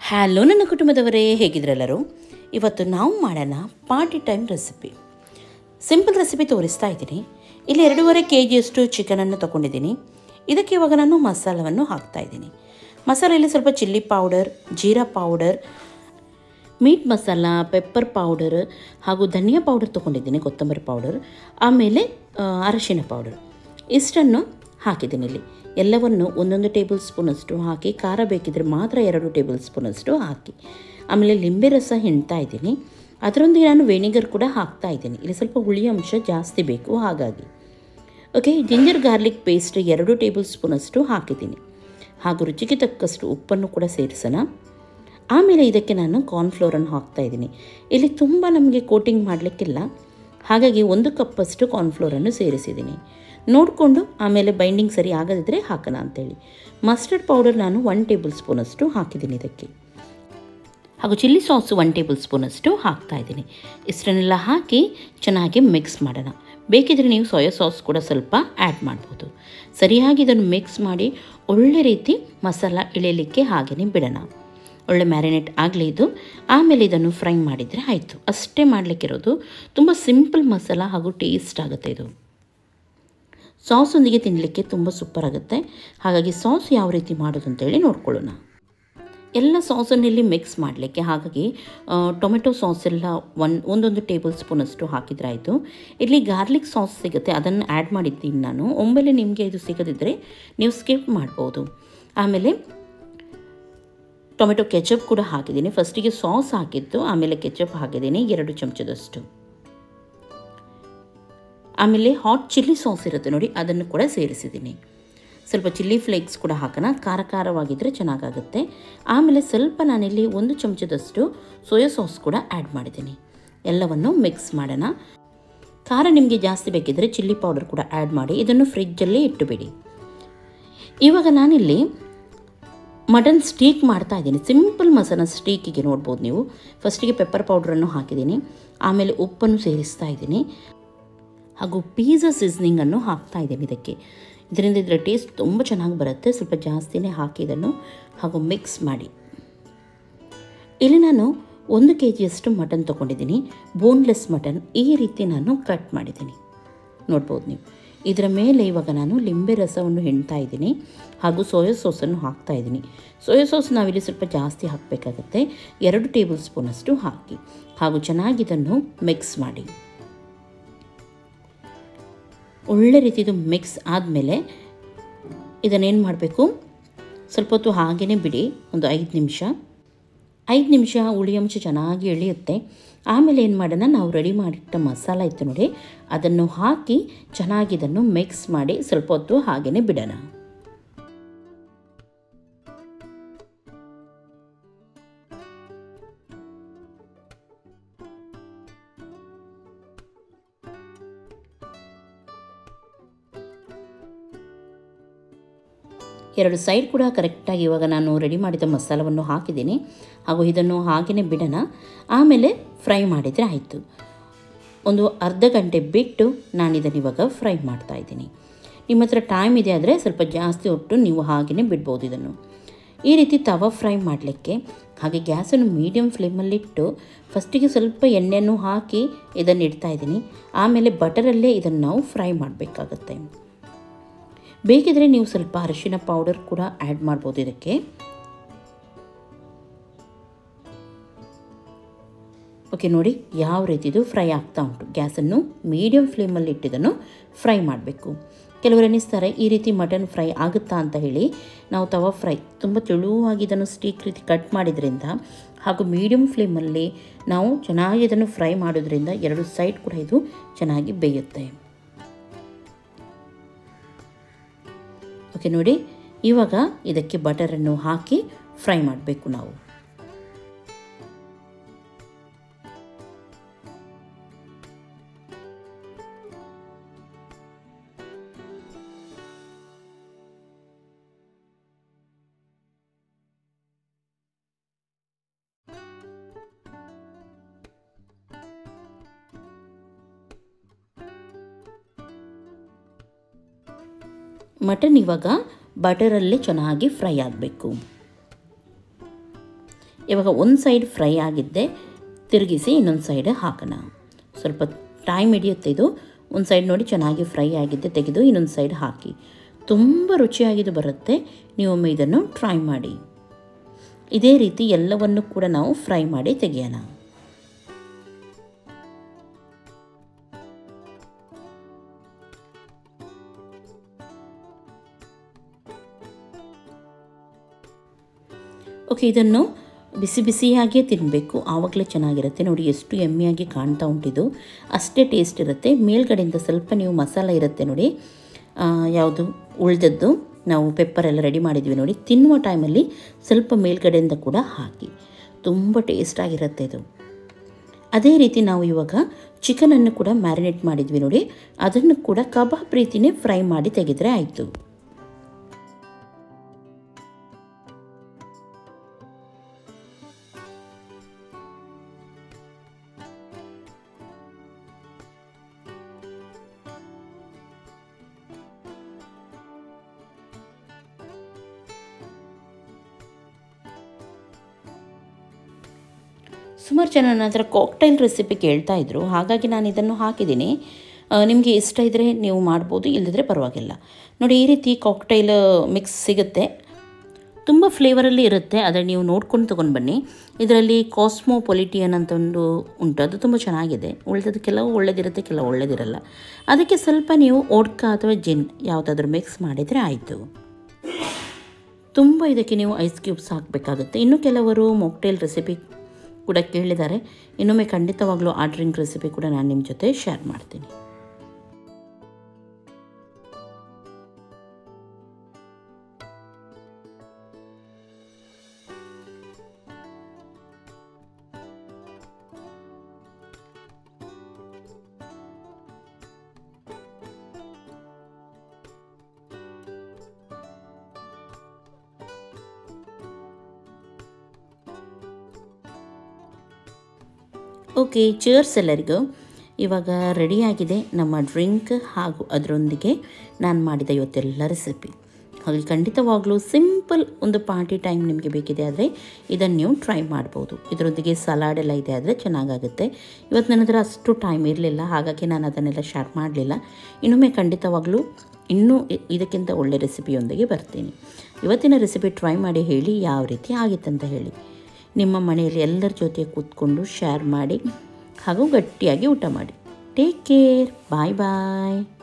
hello ನನ್ನ ಕುಟುಂಬದವರೇ ಹೇಗಿದ್ರೆಲ್ಲರೂ ಇವತ್ತು ನಾವು ಮಾಡೋಣ party time recipe simple recipe ತೋರಿಸ್ತಾ ಇದ್ದೀನಿ ಇಲ್ಲಿ ಎರಡೂವರೆ ಕೆ ಜಿಯಷ್ಟು ಚಿಕನನ್ನು ತೊಗೊಂಡಿದ್ದೀನಿ ಇದಕ್ಕೆ ಇವಾಗ ನಾನು ಮಸಾಲವನ್ನು ಹಾಕ್ತಾ ಇದ್ದೀನಿ ಮಸಾಲೆಯಲ್ಲಿ ಸ್ವಲ್ಪ ಚಿಲ್ಲಿ ಪೌಡರ್ ಜೀರಾ powder meat masala pepper powder ಹಾಗೂ ಧನಿಯಾ ಪೌಡರ್ ತೊಗೊಂಡಿದ್ದೀನಿ ಕೊತ್ತಂಬರಿ ಪೌಡರ್ ಆಮೇಲೆ ಆ, ಅರಶಿನ ಪೌಡರ್ ಇಷ್ಟನ್ನು ಹಾಕಿದ್ದೀನಿ ಇಲ್ಲಿ ಎಲ್ಲವನ್ನು ಒಂದೊಂದು ಟೇಬಲ್ ಸ್ಪೂನಷ್ಟು ಹಾಕಿ ಖಾರ ಬೇಕಿದ್ರೆ ಮಾತ್ರ ಎರಡು ಟೇಬಲ್ ಸ್ಪೂನಷ್ಟು ಹಾಕಿ ಆಮೇಲೆ ಲಿಂಬೆ ರಸ ಹಿಂಡ್ತಾ ಇದ್ದೀನಿ ಅದರೊಂದಿಗೆ ನಾನು ವೆನಿಗರ್ ಕೂಡ ಹಾಕ್ತಾ ಇದ್ದೀನಿ ಇಲ್ಲಿ ಸ್ವಲ್ಪ ಹುಳಿ ಅಂಶ ಜಾಸ್ತಿ ಬೇಕು ಹಾಗಾಗಿ ಓಕೆ ಜಿಂಜರ್ ಗಾರ್ಲಿಕ್ ಪೇಸ್ಟ್ ಎರಡು ಟೇಬಲ್ ಸ್ಪೂನಷ್ಟು ಹಾಕಿದ್ದೀನಿ ಹಾಗೂ ರುಚಿಗೆ ತಕ್ಕಷ್ಟು ಉಪ್ಪನ್ನು ಕೂಡ ಸೇರಿಸೋಣ ಆಮೇಲೆ ಇದಕ್ಕೆ ನಾನು ಕಾರ್ನ್ಫ್ಲೋರನ್ನು ಹಾಕ್ತಾ ಇದ್ದೀನಿ ಇಲ್ಲಿ ತುಂಬ ನಮಗೆ ಕೋಟಿಂಗ್ ಮಾಡಲಿಕ್ಕಿಲ್ಲ ಹಾಗಾಗಿ ಒಂದು ಕಪ್ಪಷ್ಟು ಕಾರ್ನ್ಫ್ಲೋರನ್ನು ಸೇರಿಸಿದ್ದೀನಿ ನೋಡಿಕೊಂಡು ಆಮೇಲೆ ಬೈಂಡಿಂಗ್ ಸರಿ ಆಗದಿದ್ದರೆ ಹಾಕೋಣ ಅಂತೇಳಿ ಮಸ್ಟರ್ಡ್ ಪೌಡರ್ ನಾನು ಒನ್ ಟೇಬಲ್ ಸ್ಪೂನಷ್ಟು ಹಾಕಿದ್ದೀನಿ ಇದಕ್ಕೆ ಹಾಗೂ ಚಿಲ್ಲಿ ಸಾಸ್ ಒನ್ ಟೇಬಲ್ ಸ್ಪೂನಷ್ಟು ಹಾಕ್ತಾ ಇದ್ದೀನಿ ಇಷ್ಟನ್ನೆಲ್ಲ ಹಾಕಿ ಚೆನ್ನಾಗಿ ಮಿಕ್ಸ್ ಮಾಡೋಣ ಬೇಕಿದ್ರೆ ನೀವು ಸೋಯಾ ಸಾಸ್ ಕೂಡ ಸ್ವಲ್ಪ ಆ್ಯಡ್ ಮಾಡ್ಬೋದು ಸರಿಯಾಗಿ ಇದನ್ನು ಮಿಕ್ಸ್ ಮಾಡಿ ಒಳ್ಳೆ ರೀತಿ ಮಸಾಲ ಇಳಿಯಲಿಕ್ಕೆ ಹಾಗೆಯೇ ಬಿಡೋಣ ಒಳ್ಳೆ ಮ್ಯಾರಿನೇಟ್ ಆಗಲಿ ಇದು ಆಮೇಲೆ ಇದನ್ನು ಫ್ರೈ ಮಾಡಿದರೆ ಆಯಿತು ಅಷ್ಟೇ ಮಾಡಲಿಕ್ಕಿರೋದು ತುಂಬ ಸಿಂಪಲ್ ಮಸಾಲ ಹಾಗೂ ಟೇಸ್ಟ್ ಆಗುತ್ತೆ ಇದು ಸಾಸೊಂದಿಗೆ ತಿನ್ನಲಿಕ್ಕೆ ತುಂಬ ಸೂಪರ್ ಆಗುತ್ತೆ ಹಾಗಾಗಿ ಸಾಸ್ ಯಾವ ರೀತಿ ಮಾಡೋದು ಅಂತೇಳಿ ನೋಡ್ಕೊಳ್ಳೋಣ ಎಲ್ಲ ಸಾಸನ್ನು ಇಲ್ಲಿ ಮಿಕ್ಸ್ ಮಾಡಲಿಕ್ಕೆ ಹಾಗಾಗಿ ಆ, ಟೊಮೆಟೊ ಸಾಸ್ ಎಲ್ಲ ಒನ್ ಒಂದೊಂದು ಟೇಬಲ್ ಸ್ಪೂನಷ್ಟು ಹಾಕಿದ್ರೆ ಆಯಿತು ಇಲ್ಲಿ ಗಾರ್ಲಿಕ್ ಸಾಸ್ ಸಿಗುತ್ತೆ ಅದನ್ನು ಆ್ಯಡ್ ಮಾಡಿದ್ದೀನಿ ನಾನು ಒಮ್ಮೆಲೆ ನಿಮಗೆ ಇದು ಸಿಗದಿದ್ದರೆ ನೀವು ಸ್ಕಿಪ್ ಮಾಡ್ಬೋದು ಆಮೇಲೆ ಟೊಮೆಟೊ ಕೆಚಪ್ ಕೂಡ ಹಾಕಿದ್ದೀನಿ ಫಸ್ಟಿಗೆ ಸಾಸ್ ಹಾಕಿದ್ದು ಆಮೇಲೆ ಕೆಚಪ್ ಹಾಕಿದ್ದೀನಿ ಎರಡು ಚಮಚದಷ್ಟು ಆಮೇಲೆ ಹಾಟ್ ಚಿಲ್ಲಿ ಸಾಸ್ ಇರುತ್ತೆ ನೋಡಿ ಅದನ್ನು ಕೂಡ ಸೇರಿಸಿದ್ದೀನಿ ಸ್ವಲ್ಪ ಚಿಲ್ಲಿ ಫ್ಲೇಕ್ಸ್ ಕೂಡ ಹಾಕೋಣ ಖಾರ ಖಾರವಾಗಿದ್ದರೆ ಚೆನ್ನಾಗಾಗುತ್ತೆ ಆಮೇಲೆ ಸ್ವಲ್ಪ ನಾನಿಲ್ಲಿ ಒಂದು ಚಮಚದಷ್ಟು ಸೋಯಾ ಸಾಸ್ ಕೂಡ ಆ್ಯಡ್ ಮಾಡಿದ್ದೀನಿ ಎಲ್ಲವನ್ನು ಮಿಕ್ಸ್ ಮಾಡೋಣ ಖಾರ ನಿಮಗೆ ಜಾಸ್ತಿ ಬೇಕಿದ್ದರೆ ಚಿಲ್ಲಿ ಪೌಡರ್ ಕೂಡ ಆ್ಯಡ್ ಮಾಡಿ ಇದನ್ನು ಫ್ರಿಜ್ಜಲ್ಲಿ ಇಟ್ಟುಬಿಡಿ ಇವಾಗ ನಾನಿಲ್ಲಿ ಮಟನ್ ಸ್ಟೀಕ್ ಮಾಡ್ತಾ ಇದ್ದೀನಿ ಸಿಂಪಲ್ ಮಸಾಲ ಸ್ಟೀಕಿಗೆ ನೋಡ್ಬೋದು ನೀವು ಫಸ್ಟಿಗೆ ಪೆಪ್ಪರ್ ಪೌಡ್ರನ್ನು ಹಾಕಿದ್ದೀನಿ ಆಮೇಲೆ ಉಪ್ಪನ್ನು ಸೇರಿಸ್ತಾ ಇದ್ದೀನಿ ಹಾಗೂ ಪೀಝಾ ಸೀಸ್ನಿಂಗನ್ನು ಹಾಕ್ತಾ ಇದ್ದೀನಿ ಇದಕ್ಕೆ ಇದರಿಂದ ಇದರ ಟೇಸ್ಟ್ ತುಂಬ ಚೆನ್ನಾಗಿ ಬರುತ್ತೆ ಸ್ವಲ್ಪ ಜಾಸ್ತಿನೇ ಹಾಕಿ ಇದನ್ನು ಹಾಗೂ ಮಿಕ್ಸ್ ಮಾಡಿ ಇಲ್ಲಿ ನಾನು ಒಂದು ಕೆ ಜಿಯಷ್ಟು ಮಟನ್ ತೊಗೊಂಡಿದ್ದೀನಿ ಬೋನ್ಲೆಸ್ ಮಟನ್ ಈ ರೀತಿ ನಾನು ಕಟ್ ಮಾಡಿದ್ದೀನಿ ನೋಡ್ಬೋದು ನೀವು ಇದರ ಮೇಲೆ ಇವಾಗ ನಾನು ಲಿಂಬೆ ರಸವನ್ನು ಹಿಂಡ್ತಾ ಇದ್ದೀನಿ ಹಾಗೂ ಸೋಯಾ ಸಾಸನ್ನು ಹಾಕ್ತಾ ಇದ್ದೀನಿ ಸೋಯಾ ಸಾಸ್ ನಾವಿಲ್ಲಿ ಸ್ವಲ್ಪ ಜಾಸ್ತಿ ಹಾಕಬೇಕಾಗತ್ತೆ ಎರಡು ಟೇಬಲ್ ಸ್ಪೂನಷ್ಟು ಹಾಕಿ ಹಾಗೂ ಚೆನ್ನಾಗಿ ಇದನ್ನು ಮಿಕ್ಸ್ ಮಾಡಿ ಒಳ್ಳೆ ರೀತಿದು ಮಿಕ್ಸ್ ಆದಮೇಲೆ ಇದನ್ನೇನು ಮಾಡಬೇಕು ಸ್ವಲ್ಪ ಹೊತ್ತು ಹಾಗೇ ಬಿಡಿ ಒಂದು ಐದು ನಿಮಿಷ ಐದು ನಿಮಿಷ ಹುಳಿ ಅಂಶ ಚೆನ್ನಾಗಿ ಎಳೆಯುತ್ತೆ ಆಮೇಲೆ ಏನು ಮಾಡೋಣ ನಾವು ರೆಡಿ ಮಾಡಿಟ್ಟ ಮಸಾಲ ಇತ್ತು ನೋಡಿ ಅದನ್ನು ಹಾಕಿ ಚೆನ್ನಾಗಿ ಇದನ್ನು ಮಿಕ್ಸ್ ಮಾಡಿ ಸ್ವಲ್ಪ ಹೊತ್ತು ಹಾಗೇ ಬಿಡೋಣ ಎರಡು ಸೈಡ್ ಕೂಡ ಕರೆಕ್ಟಾಗಿ ಇವಾಗ ನಾನು ರೆಡಿ ಮಾಡಿದ ಮಸಾಲವನ್ನು ಹಾಕಿದ್ದೀನಿ ಹಾಗೂ ಇದನ್ನು ಹಾಗೆಯೇ ಬಿಡೋಣ ಆಮೇಲೆ ಫ್ರೈ ಮಾಡಿದರೆ ಆಯಿತು ಒಂದು ಅರ್ಧ ಗಂಟೆ ಬಿಟ್ಟು ನಾನು ಇದನ್ನು ಇವಾಗ ಫ್ರೈ ಮಾಡ್ತಾ ಇದ್ದೀನಿ ನಿಮ್ಮ ಹತ್ರ ಟೈಮ್ ಇದೆ ಆದರೆ ಸ್ವಲ್ಪ ಜಾಸ್ತಿ ಹೊಟ್ಟು ನೀವು ಹಾಗೆಯೇ ಬಿಡ್ಬೋದು ಇದನ್ನು ಈ ರೀತಿ ತವ ಫ್ರೈ ಮಾಡಲಿಕ್ಕೆ ಹಾಗೆ ಗ್ಯಾಸನ್ನು ಮೀಡಿಯಮ್ ಫ್ಲೇಮಲ್ಲಿಟ್ಟು ಫಸ್ಟಿಗೆ ಸ್ವಲ್ಪ ಎಣ್ಣೆಯನ್ನು ಹಾಕಿ ಇದನ್ನು ಇಡ್ತಾ ಇದ್ದೀನಿ ಆಮೇಲೆ ಬಟರಲ್ಲೇ ಇದನ್ನು ನಾವು ಫ್ರೈ ಮಾಡಬೇಕಾಗತ್ತೆ ಬೇಕಿದ್ರೆ ನೀವು ಸ್ವಲ್ಪ ಅರಿಶಿನ ಪೌಡರ್ ಕೂಡ ಆ್ಯಡ್ ಮಾಡ್ಬೋದು ಇದಕ್ಕೆ ಓಕೆ ನೋಡಿ ಯಾವ ರೀತಿದು ಫ್ರೈ ಆಗ್ತಾ ಉಂಟು ಗ್ಯಾಸನ್ನು ಮೀಡಿಯಮ್ ಫ್ಲೇಮಲ್ಲಿ ಇಟ್ಟಿದ್ದನ್ನು ಫ್ರೈ ಮಾಡಬೇಕು ಕೆಲವರು ಎನಿಸ್ತಾರೆ ಈ ರೀತಿ ಮಟನ್ ಫ್ರೈ ಆಗುತ್ತಾ ಅಂತ ಹೇಳಿ ನಾವು ತವ ಫ್ರೈ ತುಂಬ ತೆಳುವಾಗಿ ಇದನ್ನು ಸ್ಟೀಕ್ ರೀತಿ ಕಟ್ ಮಾಡಿದ್ರಿಂದ ಹಾಗೂ ಮೀಡಿಯಮ್ ಫ್ಲೇಮಲ್ಲಿ ನಾವು ಚೆನ್ನಾಗಿ ಇದನ್ನು ಫ್ರೈ ಮಾಡೋದ್ರಿಂದ ಎರಡು ಸೈಡ್ ಕೂಡ ಇದು ಚೆನ್ನಾಗಿ ಬೇಯುತ್ತೆ ಓಕೆ ನೋಡಿ ಇವಾಗ ಇದಕ್ಕೆ ಬಟರನ್ನು ಹಾಕಿ ಫ್ರೈ ಮಾಡಬೇಕು ನಾವು ಮಟನ್ ಇವಾಗ ಬಟರಲ್ಲಿ ಚೆನ್ನಾಗಿ ಫ್ರೈ ಆಗಬೇಕು ಇವಾಗ ಒಂದು ಸೈಡ್ ಫ್ರೈ ಆಗಿದ್ದೆ ತಿರುಗಿಸಿ ಇನ್ನೊಂದು ಸೈಡ್ ಹಾಕೋಣ ಸ್ವಲ್ಪ ಟೈಮ್ ಹಿಡಿಯುತ್ತೆ ಇದು ಒಂದು ಸೈಡ್ ನೋಡಿ ಚೆನ್ನಾಗಿ ಫ್ರೈ ಆಗಿದ್ದೆ ತೆಗೆದು ಇನ್ನೊಂದು ಸೈಡ್ ಹಾಕಿ ತುಂಬ ರುಚಿಯಾಗಿದ್ದು ಬರುತ್ತೆ ನೀವೊಮ್ಮೆ ಇದನ್ನು ಟ್ರೈ ಮಾಡಿ ಇದೇ ರೀತಿ ಎಲ್ಲವನ್ನು ಕೂಡ ನಾವು ಫ್ರೈ ಮಾಡಿ ತೆಗೆಯೋಣ ಓಕೆ ಇದನ್ನು ಬಿಸಿ ಬಿಸಿಯಾಗಿಯೇ ತಿನ್ನಬೇಕು ಆವಾಗಲೇ ಚೆನ್ನಾಗಿರುತ್ತೆ ನೋಡಿ ಎಷ್ಟು ಎಮ್ಮೆಯಾಗಿ ಕಾಣ್ತಾ ಉಂಟಿದು ಅಷ್ಟೇ ಟೇಸ್ಟ್ ಇರುತ್ತೆ ಮೇಲ್ಗಡೆಯಿಂದ ಸ್ವಲ್ಪ ನೀವು ಮಸಾಲ ಇರುತ್ತೆ ನೋಡಿ ಯಾವುದು ಉಳಿದದ್ದು ನಾವು ಪೆಪ್ಪರ್ ಎಲ್ಲ ರೆಡಿ ಮಾಡಿದ್ವಿ ನೋಡಿ ತಿನ್ನುವ ಟೈಮಲ್ಲಿ ಸ್ವಲ್ಪ ಮೇಲ್ಗಡೆಯಿಂದ ಕೂಡ ಹಾಕಿ ತುಂಬ ಟೇಸ್ಟಾಗಿರುತ್ತೆ ಇದು ಅದೇ ರೀತಿ ನಾವು ಇವಾಗ ಚಿಕನನ್ನು ಕೂಡ ಮ್ಯಾರಿನೇಟ್ ಮಾಡಿದ್ವಿ ನೋಡಿ ಅದನ್ನು ಕೂಡ ಕಬಾಬ್ ರೀತಿಯೇ ಫ್ರೈ ಮಾಡಿ ತೆಗೆದರೆ ಆಯಿತು ಸುಮಾರು ಜನ ನನ್ನ ಹತ್ರ ಕಾಕ್ಟೈಲ್ ರೆಸಿಪಿ ಕೇಳ್ತಾ ಇದ್ರು ಹಾಗಾಗಿ ನಾನು ಇದನ್ನು ಹಾಕಿದ್ದೀನಿ ನಿಮಗೆ ಇಷ್ಟ ಇದ್ದರೆ ನೀವು ಮಾಡ್ಬೋದು ಇಲ್ಲದಿದ್ದರೆ ಪರವಾಗಿಲ್ಲ ನೋಡಿ ಈ ರೀತಿ ಕಾಕ್ಟೈಲ್ ಮಿಕ್ಸ್ ಸಿಗುತ್ತೆ ತುಂಬ ಫ್ಲೇವರಲ್ಲಿ ಇರುತ್ತೆ ಆದರೆ ನೀವು ನೋಡ್ಕೊಂಡು ತೊಗೊಂಡು ಬನ್ನಿ ಇದರಲ್ಲಿ ಕಾಸ್ಮೋಪೊಲಿಟಿಯನ್ ಅಂತ ಒಂದು ಉಂಟು ಅದು ತುಂಬ ಚೆನ್ನಾಗಿದೆ ಉಳಿದದ್ದು ಕೆಲವು ಒಳ್ಳೆದಿರುತ್ತೆ ಕೆಲವು ಒಳ್ಳೆದಿರಲ್ಲ ಅದಕ್ಕೆ ಸ್ವಲ್ಪ ನೀವು ಓಡ್ಕಾ ಅಥವಾ ಜಿನ್ ಯಾವುದಾದ್ರೂ ಮಿಕ್ಸ್ ಮಾಡಿದರೆ ಆಯಿತು ತುಂಬ ಇದಕ್ಕೆ ನೀವು ಐಸ್ ಕ್ಯೂಬ್ಸ್ ಹಾಕಬೇಕಾಗುತ್ತೆ ಇನ್ನು ಕೆಲವರು ಮೊಕ್ಟೇಲ್ ರೆಸಿಪಿ ಕೂಡ ಕೇಳಿದ್ದಾರೆ ಇನ್ನೊಮ್ಮೆ ಖಂಡಿತವಾಗ್ಲೂ ಆ ಡ್ರಿಂಕ್ ರೆಸಿಪಿ ಕೂಡ ನಾನು ನಿಮ್ಮ ಜೊತೆ ಶೇರ್ ಮಾಡ್ತೀನಿ ಓಕೆ ಚೇರ್ಸ್ ಎಲ್ಲರಿಗೂ ಇವಾಗ ರೆಡಿಯಾಗಿದೆ ನಮ್ಮ ಡ್ರಿಂಕ್ ಹಾಗೂ ಅದರೊಂದಿಗೆ ನಾನು ಮಾಡಿದ ಇವತ್ತೆಲ್ಲ ರೆಸಿಪಿ ಹಾಗೆ ಖಂಡಿತವಾಗ್ಲೂ ಸಿಂಪಲ್ ಒಂದು ಪಾರ್ಟಿ ಟೈಮ್ ನಿಮಗೆ ಬೇಕಿದೆ ಆದರೆ ಇದನ್ನು ನೀವು ಟ್ರೈ ಮಾಡ್ಬೋದು ಇದರೊಂದಿಗೆ ಸಲಾಡ್ ಎಲ್ಲ ಇದೆ ಆದರೆ ಚೆನ್ನಾಗಾಗುತ್ತೆ ಇವತ್ತು ನನ್ನ ಹತ್ರ ಅಷ್ಟು ಟೈಮ್ ಇರಲಿಲ್ಲ ಹಾಗಾಗಿ ನಾನು ಅದನ್ನೆಲ್ಲ ಶೇರ್ ಮಾಡಲಿಲ್ಲ ಇನ್ನೊಮ್ಮೆ ಖಂಡಿತವಾಗ್ಲೂ ಇನ್ನೂ ಇದಕ್ಕಿಂತ ಒಳ್ಳೆ ರೆಸಿಪಿಯೊಂದಿಗೆ ಬರ್ತೀನಿ ಇವತ್ತಿನ ರೆಸಿಪಿ ಟ್ರೈ ಮಾಡಿ ಹೇಳಿ ಯಾವ ರೀತಿ ಆಗಿತ್ತಂತ ಹೇಳಿ ನಿಮ್ಮ ಮನೆಯಲ್ಲಿ ಎಲ್ಲರ ಜೊತೆ ಕೂತ್ಕೊಂಡು ಶೇರ್ ಮಾಡಿ ಹಾಗೂ ಗಟ್ಟಿಯಾಗಿ ಊಟ ಮಾಡಿ ಟೇಕ್ ಕೇರ್ ಬಾಯ್ ಬಾಯ್